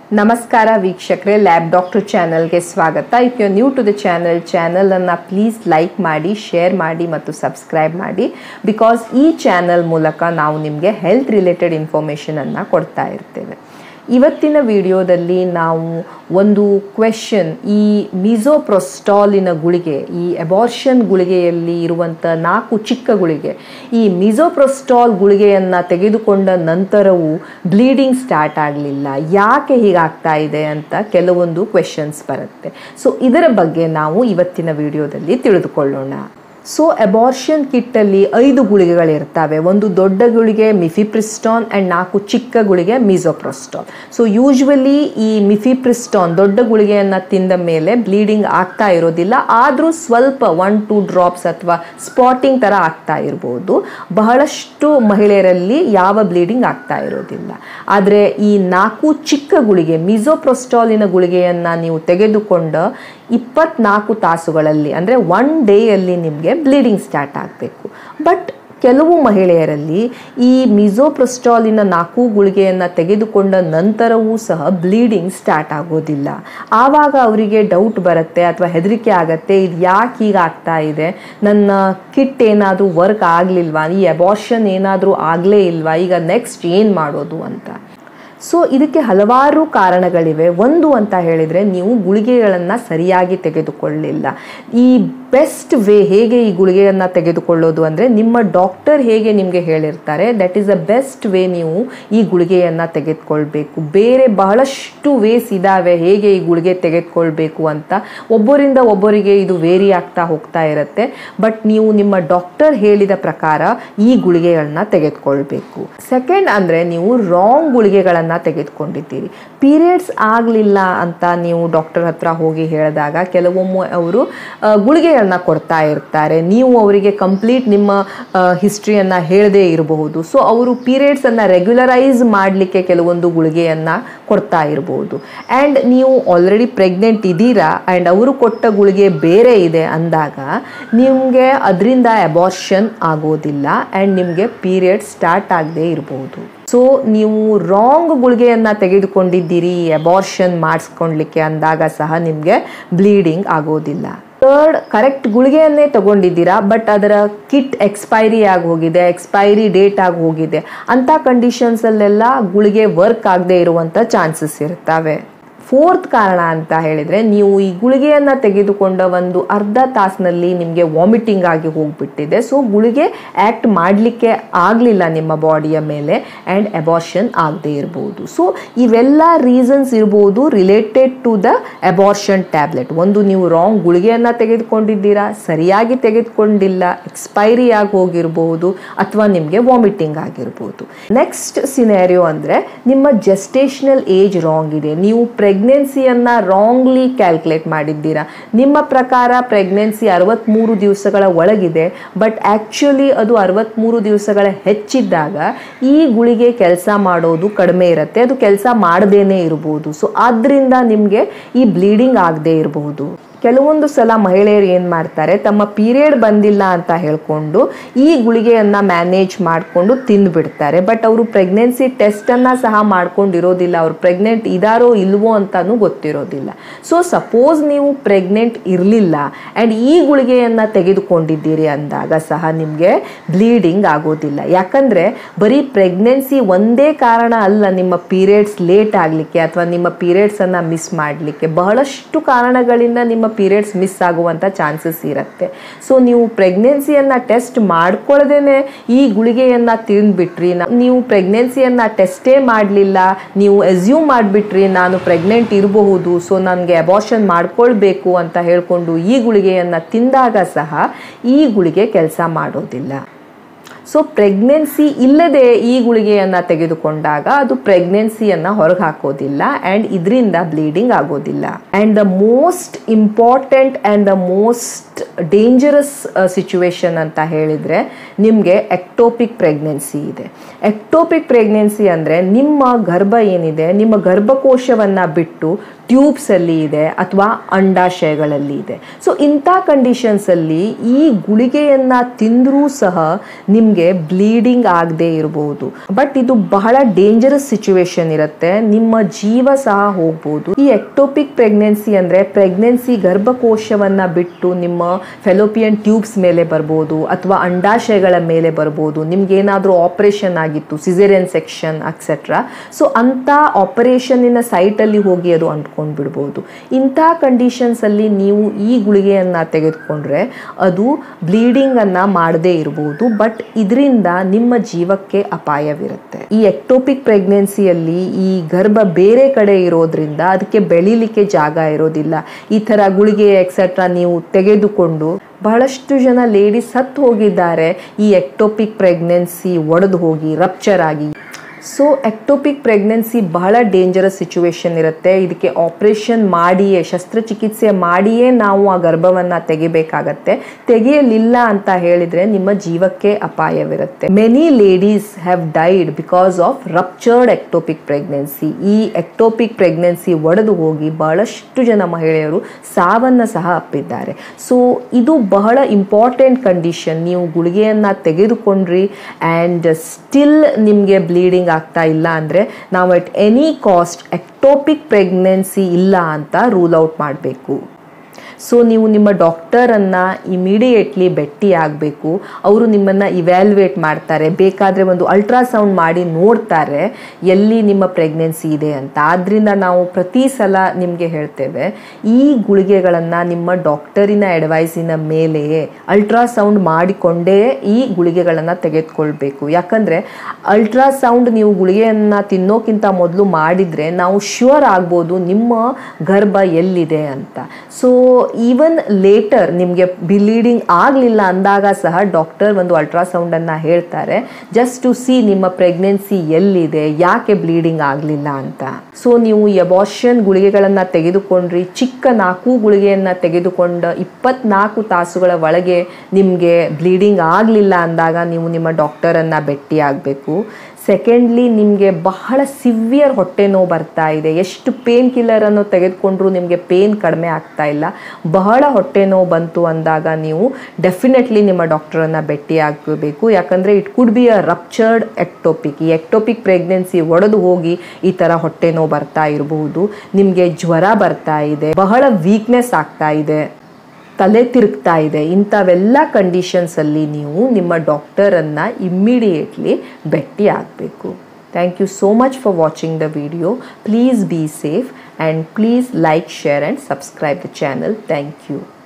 ನಮಸ್ಕಾರ ವೀಕ್ಷಕರೇ lab doctor ಚಾನಲ್ಗೆ ಸ್ವಾಗತ if you new to the channel ಚಾನಲನ್ನು ಪ್ಲೀಸ್ ಲೈಕ್ ಮಾಡಿ ಶೇರ್ ಮಾಡಿ ಮತ್ತು ಸಬ್ಸ್ಕ್ರೈಬ್ ಮಾಡಿ ಬಿಕಾಸ್ ಈ ಚಾನಲ್ ಮೂಲಕ ನಾವು ನಿಮಗೆ ಹೆಲ್ತ್ ರಿಲೇಟೆಡ್ ಇನ್ಫಾರ್ಮೇಷನನ್ನು ಕೊಡ್ತಾ ಇರ್ತೇವೆ ಇವತ್ತಿನ ವಿಡಿಯೋದಲ್ಲಿ ನಾವು ಒಂದು ಕ್ವೆಶನ್ ಈ ಮಿಸೋಪ್ರೊಸ್ಟಾಲಿನ ಗುಳಿಗೆ ಈ ಅಬಾರ್ಷನ್ ಗುಳಿಗೆಯಲ್ಲಿ ಇರುವಂಥ ನಾಲ್ಕು ಚಿಕ್ಕ ಗುಳಿಗೆ ಈ ಮಿಸೋಪ್ರೊಸ್ಟಾಲ್ ಗುಳಿಗೆಯನ್ನು ತೆಗೆದುಕೊಂಡ ನಂತರವೂ ಬ್ಲೀಡಿಂಗ್ ಸ್ಟಾರ್ಟ್ ಆಗಲಿಲ್ಲ ಯಾಕೆ ಹೀಗಾಗ್ತಾ ಇದೆ ಅಂತ ಕೆಲವೊಂದು ಕ್ವೆಶನ್ಸ್ ಬರುತ್ತೆ ಸೊ ಇದರ ಬಗ್ಗೆ ನಾವು ಇವತ್ತಿನ ವಿಡಿಯೋದಲ್ಲಿ ತಿಳಿದುಕೊಳ್ಳೋಣ ಸೊ ಅಬಾರ್ಷನ್ ಕಿಟ್ಟಲ್ಲಿ ಐದು ಗುಳಿಗೆಗಳಿರ್ತವೆ ಒಂದು ದೊಡ್ಡ ಗುಳಿಗೆ ಮಿಫಿಪ್ರಿಸ್ಟಾನ್ ಆ್ಯಂಡ್ ನಾಲ್ಕು ಚಿಕ್ಕ ಗುಳಿಗೆ ಮಿಸೋಪ್ರೊಸ್ಟಾಲ್ ಸೊ ಯೂಶ್ವಲಿ ಈ ಮಿಫಿಪ್ರಿಸ್ಟಾನ್ ದೊಡ್ಡ ಗುಳಿಗೆಯನ್ನು ತಿಂದ ಮೇಲೆ ಬ್ಲೀಡಿಂಗ್ ಆಗ್ತಾ ಇರೋದಿಲ್ಲ ಆದರೂ ಸ್ವಲ್ಪ ಒನ್ ಟೂ ಡ್ರಾಪ್ಸ್ ಅಥವಾ ಸ್ಪಾಟಿಂಗ್ ಥರ ಆಗ್ತಾ ಇರ್ಬೋದು ಬಹಳಷ್ಟು ಮಹಿಳೆಯರಲ್ಲಿ ಯಾವ ಬ್ಲೀಡಿಂಗ್ ಆಗ್ತಾ ಇರೋದಿಲ್ಲ ಆದರೆ ಈ ನಾಲ್ಕು ಚಿಕ್ಕ ಗುಳಿಗೆ ಮಿಸೋಪ್ರೊಸ್ಟಾಲಿನ ಗುಳಿಗೆಯನ್ನು ನೀವು ತೆಗೆದುಕೊಂಡು ಇಪ್ಪತ್ನಾಲ್ಕು ತಾಸುಗಳಲ್ಲಿ ಅಂದರೆ ಒನ್ ಡೇಯಲ್ಲಿ ನಿಮಗೆ ಬ್ಲೀಡಿಂಗ್ ಸ್ಟಾರ್ಟ್ ಆಗಬೇಕು ಬಟ್ ಕೆಲವು ಮಹಿಳೆಯರಲ್ಲಿ ಈ ಮಿಸೋಪ್ರೊಸ್ಟಾಲಿನ ನಾಲ್ಕು ಗುಳಿಗೆಯನ್ನು ತೆಗೆದುಕೊಂಡ ನಂತರವೂ ಸಹ ಬ್ಲೀಡಿಂಗ್ ಸ್ಟಾರ್ಟ್ ಆಗೋದಿಲ್ಲ ಆವಾಗ ಅವರಿಗೆ ಡೌಟ್ ಬರುತ್ತೆ ಅಥವಾ ಹೆದರಿಕೆ ಆಗತ್ತೆ ಇದು ಯಾಕೆ ಹೀಗಾಗ್ತಾ ಇದೆ ನನ್ನ ಕಿಟ್ ಏನಾದರೂ ವರ್ಕ್ ಆಗಲಿಲ್ವಾ ಈ ಅಬಾರ್ಷನ್ ಏನಾದರೂ ಆಗಲೇ ಇಲ್ವಾ ಈಗ ನೆಕ್ಸ್ಟ್ ಏನು ಮಾಡೋದು ಅಂತ ಸೊ ಇದಕ್ಕೆ ಹಲವಾರು ಕಾರಣಗಳಿವೆ ಒಂದು ಅಂತ ಹೇಳಿದರೆ ನೀವು ಗುಳಿಗೆಗಳನ್ನು ಸರಿಯಾಗಿ ತೆಗೆದುಕೊಳ್ಳಿಲ್ಲ ಈ ಬೆಸ್ಟ್ ವೇ ಹೇಗೆ ಈ ಗುಳಿಗೆಯನ್ನು ತೆಗೆದುಕೊಳ್ಳೋದು ಅಂದರೆ ನಿಮ್ಮ ಡಾಕ್ಟರ್ ಹೇಗೆ ನಿಮಗೆ ಹೇಳಿರ್ತಾರೆ that is the best way ನೀವು ಈ ಗುಳಿಗೆಯನ್ನು ತೆಗೆದುಕೊಳ್ಬೇಕು ಬೇರೆ ಬಹಳಷ್ಟು ವೇಸ್ ಇದ್ದಾವೆ ಹೇಗೆ ಈ ಗುಳಿಗೆ ತೆಗೆದುಕೊಳ್ಬೇಕು ಅಂತ ಒಬ್ಬರಿಂದ ಒಬ್ಬರಿಗೆ ಇದು ವೇರಿ ಆಗ್ತಾ ಹೋಗ್ತಾ ಇರುತ್ತೆ ಬಟ್ ನೀವು ನಿಮ್ಮ ಡಾಕ್ಟರ್ ಹೇಳಿದ ಪ್ರಕಾರ ಈ ಗುಳಿಗೆಗಳನ್ನ ತೆಗೆದುಕೊಳ್ಬೇಕು ಸೆಕೆಂಡ್ ಅಂದರೆ ನೀವು ರಾಂಗ್ ಗುಳಿಗೆಗಳನ್ನು ತೆಗೆದುಕೊಂಡಿದ್ದೀರಿ ಪೀರಿಯಡ್ಸ್ ಆಗಲಿಲ್ಲ ಅಂತ ನೀವು ಡಾಕ್ಟರ್ ಹತ್ರ ಹೋಗಿ ಹೇಳಿದಾಗ ಕೆಲವೊಮ್ಮೆ ಅವರು ಗುಳಿಗೆಗಳನ್ನ ಕೊಡ್ತಾ ಇರ್ತಾರೆ ನೀವು ಅವರಿಗೆ ಕಂಪ್ಲೀಟ್ ನಿಮ್ಮ ಹಿಸ್ಟ್ರಿಯನ್ನು ಹೇಳದೇ ಇರಬಹುದು ಸೊ ಅವರು ಪೀರಿಯಡ್ಸನ್ನು ರೆಗ್ಯುಲರೈಸ್ ಮಾಡಲಿಕ್ಕೆ ಕೆಲವೊಂದು ಗುಳಿಗೆಯನ್ನು ಕೊಡ್ತಾ ಇರಬಹುದು ಆ್ಯಂಡ್ ನೀವು ಆಲ್ರೆಡಿ ಪ್ರೆಗ್ನೆಂಟ್ ಇದ್ದೀರಾ ಆ್ಯಂಡ್ ಅವರು ಕೊಟ್ಟ ಗುಳಿಗೆ ಬೇರೆ ಇದೆ ಅಂದಾಗ ನಿಮಗೆ ಅದರಿಂದ ಅಬಾರ್ಷನ್ ಆಗೋದಿಲ್ಲ ಆ್ಯಂಡ್ ನಿಮಗೆ ಪೀರಿಯಡ್ ಸ್ಟಾರ್ಟ್ ಆಗದೆ ಇರಬಹುದು ಸೊ ನೀವು ರಾಂಗ್ ಗುಳಿಗೆಯನ್ನು ತೆಗೆದುಕೊಂಡಿದ್ದೀರಿ ಅಬಾರ್ಷನ್ ಮಾಡಿಸ್ಕೊಳ್ಲಿಕ್ಕೆ ಅಂದಾಗ ಸಹ ನಿಮಗೆ ಬ್ಲೀಡಿಂಗ್ ಆಗೋದಿಲ್ಲ ಥರ್ಡ್ ಕರೆಕ್ಟ್ ಗುಳಿಗೆಯನ್ನೇ ತಗೊಂಡಿದ್ದೀರಾ ಬಟ್ ಅದರ ಕಿಟ್ ಎಕ್ಸ್ಪೈರಿ ಆಗಿ ಹೋಗಿದೆ ಎಕ್ಸ್ಪೈರಿ ಡೇಟ್ ಆಗಿ ಹೋಗಿದೆ ಅಂಥ ಕಂಡೀಷನ್ಸಲ್ಲೆಲ್ಲ ಗುಳಿಗೆ ವರ್ಕ್ ಆಗದೆ ಇರುವಂಥ ಚಾನ್ಸಸ್ ಇರ್ತವೆ ಫೋರ್ತ್ ಕಾರಣ ಅಂತ ಹೇಳಿದರೆ ನೀವು ಈ ಗುಳಿಗೆಯನ್ನು ತೆಗೆದುಕೊಂಡ ಒಂದು ಅರ್ಧ ತಾಸಿನಲ್ಲಿ ನಿಮಗೆ ವಾಮಿಟಿಂಗ್ ಆಗಿ ಹೋಗ್ಬಿಟ್ಟಿದೆ ಸೊ ಗುಳಿಗೆ ಆ್ಯಕ್ಟ್ ಮಾಡಲಿಕ್ಕೆ ಆಗಲಿಲ್ಲ ನಿಮ್ಮ ಬಾಡಿಯ ಮೇಲೆ ಆ್ಯಂಡ್ ಅಬಾರ್ಷನ್ ಆಗದೆ ಇರ್ಬೋದು ಸೊ ಇವೆಲ್ಲ ರೀಸನ್ಸ್ ಇರ್ಬೋದು related to the abortion tablet ಒಂದು ನೀವು ರಾಂಗ್ ಗುಳಿಗೆಯನ್ನು ತೆಗೆದುಕೊಂಡಿದ್ದೀರಾ ಸರಿಯಾಗಿ ತೆಗೆದುಕೊಂಡಿಲ್ಲ ಎಕ್ಸ್ಪೈರಿ ಆಗಿ ಹೋಗಿರ್ಬೋದು ಅಥವಾ ನಿಮಗೆ ವಾಮಿಟಿಂಗ್ ಆಗಿರ್ಬೋದು ನೆಕ್ಸ್ಟ್ ಸಿನೇರಿಯೋ ಅಂದರೆ ನಿಮ್ಮ ಜೆಸ್ಟೇಷನಲ್ ಏಜ್ ರಾಂಗ್ ಇದೆ ನೀವು ಪ್ರೆಗ್ನೆನ್ಸಿಯನ್ನು ರಾಂಗ್ಲಿ ಕ್ಯಾಲ್ಕುಲೇಟ್ ಮಾಡಿದ್ದೀರಾ ನಿಮ್ಮ ಪ್ರಕಾರ ಪ್ರೆಗ್ನೆನ್ಸಿ ಅರವತ್ತ್ಮೂರು ದಿವಸಗಳ ಒಳಗಿದೆ ಬಟ್ ಆ್ಯಕ್ಚುಲಿ ಅದು ಅರವತ್ತ್ಮೂರು ದಿವಸಗಳ ಹೆಚ್ಚಿದ್ದಾಗ ಈ ಗುಳಿಗೆ ಕೆಲಸ ಮಾಡೋದು ಕಡಿಮೆ ಇರುತ್ತೆ ಅದು ಕೆಲಸ ಮಾಡದೇನೆ ಇರ್ಬೋದು ಸೊ ಆದ್ದರಿಂದ ನಿಮಗೆ ಈ ಬ್ಲೀಡಿಂಗ್ ಆಗದೆ ಇರಬಹುದು ಕೆಲವೊಂದು ಸಲ ಮಹಿಳೆಯರು ಏನು ಮಾಡ್ತಾರೆ ತಮ್ಮ ಪೀರಿಯಡ್ ಬಂದಿಲ್ಲ ಅಂತ ಹೇಳ್ಕೊಂಡು ಈ ಗುಳಿಗೆಯನ್ನು ಮ್ಯಾನೇಜ್ ಮಾಡಿಕೊಂಡು ತಿಂದುಬಿಡ್ತಾರೆ ಬಟ್ ಅವರು ಪ್ರೆಗ್ನೆನ್ಸಿ ಟೆಸ್ಟನ್ನು ಸಹ ಮಾಡ್ಕೊಂಡಿರೋದಿಲ್ಲ ಅವ್ರು ಪ್ರೆಗ್ನೆಂಟ್ ಇದಾರೋ ಇಲ್ವೋ ಅಂತಲೂ ಗೊತ್ತಿರೋದಿಲ್ಲ ಸೊ ಸಪೋಸ್ ನೀವು ಪ್ರೆಗ್ನೆಂಟ್ ಇರಲಿಲ್ಲ ಆ್ಯಂಡ್ ಈ ಗುಳಿಗೆಯನ್ನು ತೆಗೆದುಕೊಂಡಿದ್ದೀರಿ ಅಂದಾಗ ಸಹ ನಿಮಗೆ ಬ್ಲೀಡಿಂಗ್ ಆಗೋದಿಲ್ಲ ಯಾಕಂದರೆ ಬರೀ ಪ್ರೆಗ್ನೆನ್ಸಿ ಒಂದೇ ಕಾರಣ ಅಲ್ಲ ನಿಮ್ಮ ಪೀರಿಯಡ್ಸ್ ಲೇಟ್ ಆಗಲಿಕ್ಕೆ ಅಥವಾ ನಿಮ್ಮ ಪೀರಿಯಡ್ಸನ್ನು ಮಿಸ್ ಮಾಡಲಿಕ್ಕೆ ಬಹಳಷ್ಟು ಕಾರಣಗಳಿಂದ ನಿಮ್ಮ ಪೀರಿಯಡ್ಸ್ ಮಿಸ್ ಆಗುವಂಥ ಚಾನ್ಸಸ್ ಇರುತ್ತೆ ಸೊ ನೀವು ಪ್ರೆಗ್ನೆನ್ಸಿಯನ್ನು ಟೆಸ್ಟ್ ಮಾಡ್ಕೊಳ್ಳದೇನೆ ಈ ಗುಳಿಗೆಯನ್ನು ತಿಂದ್ಬಿಟ್ರಿ ನೀವು ಪ್ರೆಗ್ನೆನ್ಸಿಯನ್ನು ಟೆಸ್ಟೇ ಮಾಡಲಿಲ್ಲ ನೀವು ಎಸ್ಯೂಮ್ ಮಾಡಿಬಿಟ್ರಿ ನಾನು ಪ್ರೆಗ್ನೆಂಟ್ ಇರಬಹುದು ಸೊ ನನಗೆ ಅಬಾರ್ಷನ್ ಮಾಡ್ಕೊಳ್ಬೇಕು ಅಂತ ಹೇಳ್ಕೊಂಡು ಈ ಗುಳಿಗೆಯನ್ನು ತಿಂದಾಗ ಸಹ ಈ ಗುಳಿಗೆ ಕೆಲಸ ಮಾಡೋದಿಲ್ಲ ಸೊ ಪ್ರೆಗ್ನೆನ್ಸಿ ಇಲ್ಲದೆ ಈ ಗುಳಿಗೆಯನ್ನು ತೆಗೆದುಕೊಂಡಾಗ ಅದು ಪ್ರೆಗ್ನೆನ್ಸಿಯನ್ನು ಹೊರಗೆ ಹಾಕೋದಿಲ್ಲ ಆ್ಯಂಡ್ ಇದರಿಂದ ಬ್ಲೀಡಿಂಗ್ ಆಗೋದಿಲ್ಲ and the most important and the most dangerous situation ಅಂತ ಹೇಳಿದರೆ ನಿಮಗೆ ಎಕ್ಟೋಪಿಕ್ ಪ್ರೆಗ್ನೆನ್ಸಿ ಇದೆ ಎಕ್ಟೋಪಿಕ್ ಪ್ರೆಗ್ನೆನ್ಸಿ ಅಂದರೆ ನಿಮ್ಮ ಗರ್ಭ ಏನಿದೆ ನಿಮ್ಮ ಗರ್ಭಕೋಶವನ್ನು ಬಿಟ್ಟು ಟ್ಯೂಬ್ಸಲ್ಲಿ ಇದೆ ಅಥವಾ ಅಂಡಾಶಯಗಳಲ್ಲಿ ಇದೆ ಸೊ ಇಂಥ ಕಂಡೀಷನ್ಸಲ್ಲಿ ಈ ಗುಳಿಗೆಯನ್ನು ತಿಂದರೂ ಸಹ ನಿಮಗೆ ನಿಮಗೆ ಬ್ಲೀಡಿಂಗ್ ಆಗದೆ ಇರಬಹುದು ಬಟ್ ಇದು ಬಹಳ ಡೇಂಜರಸ್ ಸಿಚುವೇಶನ್ ಇರುತ್ತೆ ನಿಮ್ಮ ಜೀವ ಸಹ ಹೋಗ್ಬೋದು ಈ ಎಕ್ಟೋಪಿಕ್ ಪ್ರೆಗ್ನೆನ್ಸಿ ಅಂದ್ರೆ ಪ್ರೆಗ್ನೆನ್ಸಿ ಗರ್ಭಕೋಶವನ್ನ ಬಿಟ್ಟು ನಿಮ್ಮ ಫೆಲೋಪಿಯನ್ ಟ್ಯೂಬ್ಸ್ ಮೇಲೆ ಬರ್ಬೋದು ಅಥವಾ ಅಂಡಾಶಯಗಳ ಮೇಲೆ ಬರ್ಬೋದು ನಿಮ್ಗೆ ಏನಾದರೂ ಆಪರೇಷನ್ ಆಗಿತ್ತು ಸಿಸೇರಿಯನ್ ಸೆಕ್ಷನ್ ಅಕ್ಸೆಟ್ರಾ ಸೊ ಅಂತ ಆಪರೇಷನ್ನಿನ ಸೈಟಲ್ಲಿ ಹೋಗಿ ಅದು ಅಂಟ್ಕೊಂಡು ಬಿಡ್ಬೋದು ಇಂಥ ಕಂಡೀಷನ್ಸಲ್ಲಿ ನೀವು ಈ ಗುಳಿಗೆಯನ್ನು ತೆಗೆದುಕೊಂಡ್ರೆ ಅದು ಬ್ಲೀಡಿಂಗನ್ನು ಮಾಡದೇ ಇರಬಹುದು ಬಟ್ ಇದರಿಂದ ನಿಮ್ಮ ಜೀವಕ್ಕೆ ಅಪಾಯವಿರುತ್ತೆ ಈ ಎಕ್ಟೋಪಿಕ್ ಪ್ರೆಗ್ನೆನ್ಸಿಯಲ್ಲಿ ಈ ಗರ್ಭ ಬೇರೆ ಕಡೆ ಇರೋದ್ರಿಂದ ಅದಕ್ಕೆ ಬೆಳಿಲಿಕ್ಕೆ ಜಾಗ ಇರೋದಿಲ್ಲ ಈ ಥರ ಗುಳಿಗೆ ಎಕ್ಸೆಟ್ರಾ ನೀವು ತೆಗೆದುಕೊಂಡು ಬಹಳಷ್ಟು ಜನ ಲೇಡೀಸ್ ಸತ್ತು ಹೋಗಿದ್ದಾರೆ ಈ ಎಕ್ಟೋಪಿಕ್ ಪ್ರೆಗ್ನೆನ್ಸಿ ಒಡೆದು ಹೋಗಿ ರಪ್ಚರ್ ಆಗಿ ಸೊ ಎಕ್ಟೋಪಿಕ್ ಪ್ರೆಗ್ನೆನ್ಸಿ ಬಹಳ ಡೇಂಜರಸ್ ಸಿಚುವೇಶನ್ ಇರುತ್ತೆ ಇದಕ್ಕೆ ಆಪರೇಷನ್ ಮಾಡಿಯೇ ಶಸ್ತ್ರಚಿಕಿತ್ಸೆ ಮಾಡಿಯೇ ನಾವು ಆ ಗರ್ಭವನ್ನ ತೆಗಿಬೇಕಾಗತ್ತೆ ತೆಗೆಯಲಿಲ್ಲ ಅಂತ ಹೇಳಿದ್ರೆ ನಿಮ್ಮ ಜೀವಕ್ಕೆ ಅಪಾಯವಿರುತ್ತೆ many ladies have died because of ruptured ectopic pregnancy ಈ ಎಕ್ಟೋಪಿಕ್ ಪ್ರೆಗ್ನೆನ್ಸಿ ಒಡೆದು ಹೋಗಿ ಬಹಳಷ್ಟು ಜನ ಮಹಿಳೆಯರು ಸಾವನ್ನ ಸಹ ಅಪ್ಪಿದ್ದಾರೆ ಸೊ ಇದು ಬಹಳ ಇಂಪಾರ್ಟೆಂಟ್ ಕಂಡೀಷನ್ ನೀವು ಗುಳಿಗೆಯನ್ನ ತೆಗೆದುಕೊಂಡ್ರಿ ಆ್ಯಂಡ್ ಸ್ಟಿಲ್ ನಿಮಗೆ ಬ್ಲೀಡಿಂಗ್ ಆಗ್ತಾ ಇಲ್ಲ ಅಂದರೆ ನಾವು at any cost ectopic pregnancy ಇಲ್ಲ ಅಂತ ರೂಲ್ ಔಟ್ ಮಾಡಬೇಕು ಸೊ ನೀವು ನಿಮ್ಮ ಡಾಕ್ಟರನ್ನು ಇಮಿಡಿಯೇಟ್ಲಿ ಭೇಟಿ ಆಗಬೇಕು ಅವರು ನಿಮ್ಮನ್ನು ಇವ್ಯಾಲ್ಯುವೇಟ್ ಮಾಡ್ತಾರೆ ಬೇಕಾದರೆ ಒಂದು ಅಲ್ಟ್ರಾಸೌಂಡ್ ಮಾಡಿ ನೋಡ್ತಾರೆ ಎಲ್ಲಿ ನಿಮ್ಮ ಪ್ರೆಗ್ನೆನ್ಸಿ ಇದೆ ಅಂತ ಆದ್ದರಿಂದ ನಾವು ಪ್ರತಿ ಸಲ ನಿಮಗೆ ಹೇಳ್ತೇವೆ ಈ ಗುಳಿಗೆಗಳನ್ನು ನಿಮ್ಮ ಡಾಕ್ಟರಿನ ಅಡ್ವೈಸಿನ ಮೇಲೆ ಅಲ್ಟ್ರಾಸೌಂಡ್ ಮಾಡಿಕೊಂಡೇ ಈ ಗುಳಿಗೆಗಳನ್ನು ತೆಗೆದುಕೊಳ್ಬೇಕು ಯಾಕಂದರೆ ಅಲ್ಟ್ರಾಸೌಂಡ್ ನೀವು ಗುಳಿಗೆಯನ್ನು ತಿನ್ನೋಕ್ಕಿಂತ ಮೊದಲು ಮಾಡಿದರೆ ನಾವು ಶ್ಯೂರ್ ಆಗ್ಬೋದು ನಿಮ್ಮ ಗರ್ಭ ಎಲ್ಲಿದೆ ಅಂತ ಸೊ ಈವನ್ ಲೇಟರ್ ನಿಮಗೆ ಬ್ಲೀಡಿಂಗ್ ಆಗಲಿಲ್ಲ ಅಂದಾಗ ಸಹ ಡಾಕ್ಟರ್ ಒಂದು ಅಲ್ಟ್ರಾಸೌಂಡನ್ನು ಹೇಳ್ತಾರೆ ಜಸ್ಟ್ ಟು ಸಿ ನಿಮ್ಮ ಪ್ರೆಗ್ನೆನ್ಸಿ ಎಲ್ಲಿದೆ ಯಾಕೆ ಬ್ಲೀಡಿಂಗ್ ಆಗಲಿಲ್ಲ ಅಂತ ಸೊ ನೀವು ಎಬಾಷನ್ ಗುಳಿಗೆಗಳನ್ನು ತೆಗೆದುಕೊಂಡ್ರಿ ಚಿಕ್ಕ ನಾಲ್ಕು ಗುಳಿಗೆಯನ್ನು ತೆಗೆದುಕೊಂಡು ಇಪ್ಪತ್ನಾಲ್ಕು ತಾಸುಗಳ ಒಳಗೆ ನಿಮಗೆ ಬ್ಲೀಡಿಂಗ್ ಆಗಲಿಲ್ಲ ಅಂದಾಗ ನೀವು ನಿಮ್ಮ ಡಾಕ್ಟರನ್ನು ಭೇಟಿ ಆಗಬೇಕು ಸೆಕೆಂಡ್ಲಿ ನಿಮಗೆ ಬಹಳ ಸಿವಿಯರ್ ಹೊಟ್ಟೆ ನೋವು ಬರ್ತಾ ಇದೆ ಎಷ್ಟು ಪೇನ್ ಕಿಲ್ಲರನ್ನು ತೆಗೆದುಕೊಂಡ್ರೂ ನಿಮಗೆ ಪೇನ್ ಕಡಿಮೆ ಆಗ್ತಾ ಇಲ್ಲ ಬಹಳ ಹೊಟ್ಟೆ ನೋವು ಬಂತು ಅಂದಾಗ ನೀವು ಡೆಫಿನೆಟ್ಲಿ ನಿಮ್ಮ ಡಾಕ್ಟರನ್ನು ಭೇಟಿ ಆಗಬೇಕು ಯಾಕಂದರೆ it could be a ruptured ectopic ಈ ಎಕ್ಟೋಪಿಕ್ ಪ್ರೆಗ್ನೆನ್ಸಿ ಒಡೆದು ಹೋಗಿ ಈ ಥರ ಹೊಟ್ಟೆ ನೋವು ಬರ್ತಾ ಇರಬಹುದು ನಿಮಗೆ ಜ್ವರ ಬರ್ತಾ ಇದೆ ಬಹಳ ವೀಕ್ನೆಸ್ ಆಗ್ತಾ ಇದೆ ತಲೆ ತಿರುಗ್ತಾ ಇದೆ ಇಂಥವೆಲ್ಲ ಕಂಡೀಷನ್ಸಲ್ಲಿ ನೀವು ನಿಮ್ಮ ಡಾಕ್ಟರನ್ನು ಇಮ್ಮಿಡಿಯೇಟ್ಲಿ ಭೇಟಿ ಆಗಬೇಕು thank you so much for watching the video please be safe and please like share and subscribe the channel thank you